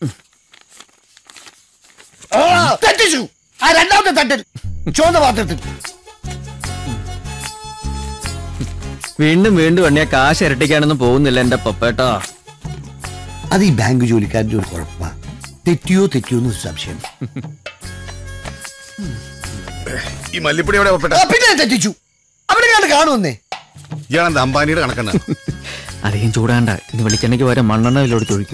ആ, തെറ്റിച്ചു ആ രണ്ടാമത്തെ തട്ടിൽ ചുവന്ന പാത്രത്തിൽ വീണ്ടും വീണ്ടും എണ്ണിയ കാശ് ഇരട്ടിക്കാനൊന്നും പോകുന്നില്ല എന്റെ പപ്പേട്ടാ അത് ഈ ബാങ്ക് ജോലിക്കാരൻ്റെ ഒരു കുഴപ്പമാണ് തെറ്റിയോ തെറ്റിയോ എന്ന് ഒരു സംശയം ഈ മല്ലിപ്പൊടി എവിടെ ഒപ്പിട്ട ആ, പിന്നെ തെറ്റിച്ചു അവിടെ ഞാൻ കാണുമെന്നേ ഇയാളെന്താ അംബാനിയുടെ കണക്കെണ്ണ അധികം ചൂടാണ്ട ഇനി വെളിച്ചെണ്ണയ്ക്ക് വരെ മണ്ണെണ്ണ വിലോട് ഒഴിക്കും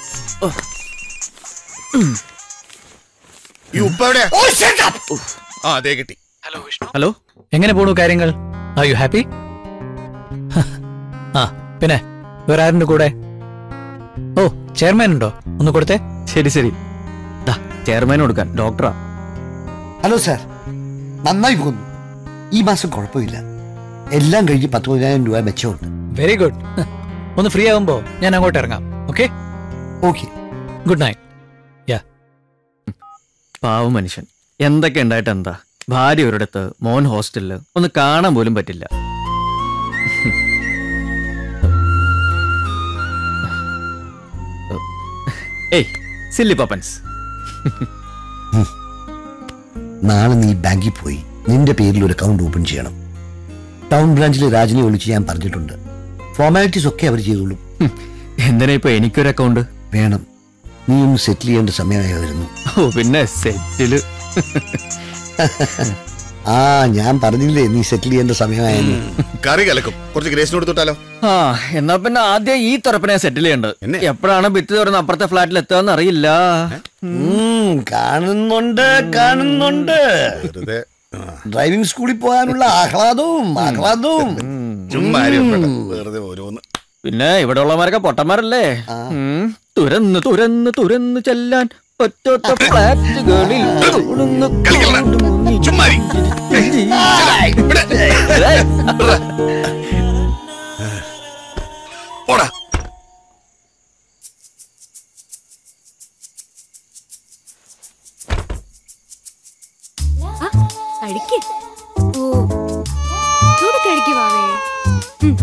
ഈ ഉപ്പ എവിടെ ഓ shut up! ആ അതേ കിട്ടി ഹലോ എങ്ങനെ പോണു കാര്യങ്ങൾ ആർ യു ഹാപ്പി ആ പിന്നെ വേറെ ആരുണ്ട് കൂടെ ഓ ചെയർമാൻ ഉണ്ടോ ഒന്ന് കൊടുത്തേ ശരി ശരി ദാ ചെയർമാൻ കൊടുക്കാൻ ഡോക്ടറാ ഹലോ സാർ നന്നായി പോകുന്നു ഈ മാസം കുഴപ്പമില്ല എല്ലാം കഴിഞ്ഞ് പത്ത് പതിനായിരം രൂപ മെച്ചമുണ്ട് വെരി ഗുഡ് ഒന്ന് ഫ്രീ ആവുമ്പോ ഞാൻ അങ്ങോട്ട് ഇറങ്ങാം ഓക്കെ ഓക്കെ ഗുഡ് നൈറ്റ് യാ പാവം മനുഷ്യൻ എന്തൊക്കെ ഉണ്ടായിട്ട് എന്താ ഭാര്യ ഒരിടത്ത് മോൻ ഹോസ്റ്റലില് ഒന്ന് കാണാൻ പോലും പറ്റില്ല ഏയ് സില്ലി പപ്പൻസ് നാളെ നീ ബാങ്കിൽ പോയി നിന്റെ പേരിൽ ഒരു അക്കൗണ്ട് ഓപ്പൺ ചെയ്യണം ടൗൺ ബ്രാഞ്ചിലെ രാജിനെ വിളിച്ച് ഞാൻ പറഞ്ഞിട്ടുണ്ട് ഫോർമാലിറ്റീസ് ഒക്കെ അവർ ചെയ്തോളും ഹും, എന്തിനാ ഇപ്പൊ എനിക്കൊരു അക്കൗണ്ട് വേണം നീ ഒന്ന് സെറ്റിൽ ചെയ്യേണ്ട സമയമായി വരുന്നു ഓ പിന്നെ സെറ്റില് ആ ഞാൻ പറഞ്ഞില്ലേ നീ സെറ്റിൽ ചെയ്യേണ്ട സമയമായെന്ന് കറി കലക്കും കുറച്ച് ഗ്രേസിന് കൊടുത്തിട്ടാലോ ആ എന്നാ പിന്നെ ആദ്യം ഈ തുറപ്പിനെ സെറ്റിൽ ചെയ്യേണ്ടത് എന്നെ? എപ്പോഴാണ് ഭിത്തി തുറന്ന് അപ്പുറത്തെ ഫ്ലാറ്റിൽ എത്തുകയെന്ന് അറിയില്ല ഉം, കാണുന്നുണ്ട് കാണുന്നുണ്ട് വെറുതെ ആ, ഡ്രൈവിംഗ് സ്കൂളിൽ പോകാനുള്ള ആഹ്ലാദവും ആഹ്ലാദവും ചുമ്മാ ആരും ഒപ്പിട്ട. വെറുതെ ഓരോന്ന് പിന്നെ ഇവിടെ ഉള്ളവരൊക്കെ പൊട്ടന്മാരല്ലേ ഉം, തുരന്ന് തുരന്ന് തുരന്ന് ചെല്ലാൻ പറ്റാത്ത ഫ്ലാറ്റുകളിൽ തുളുന്ന് കളിക്കണ്ട. കൊണ്ടുമുങ്ങി ചുമ്മാ ഇരി. ഏയ്, പോടാ ആ, കഴിക്ക് ഓ ചൂട് കഴിക്കുവാവേ ഉം.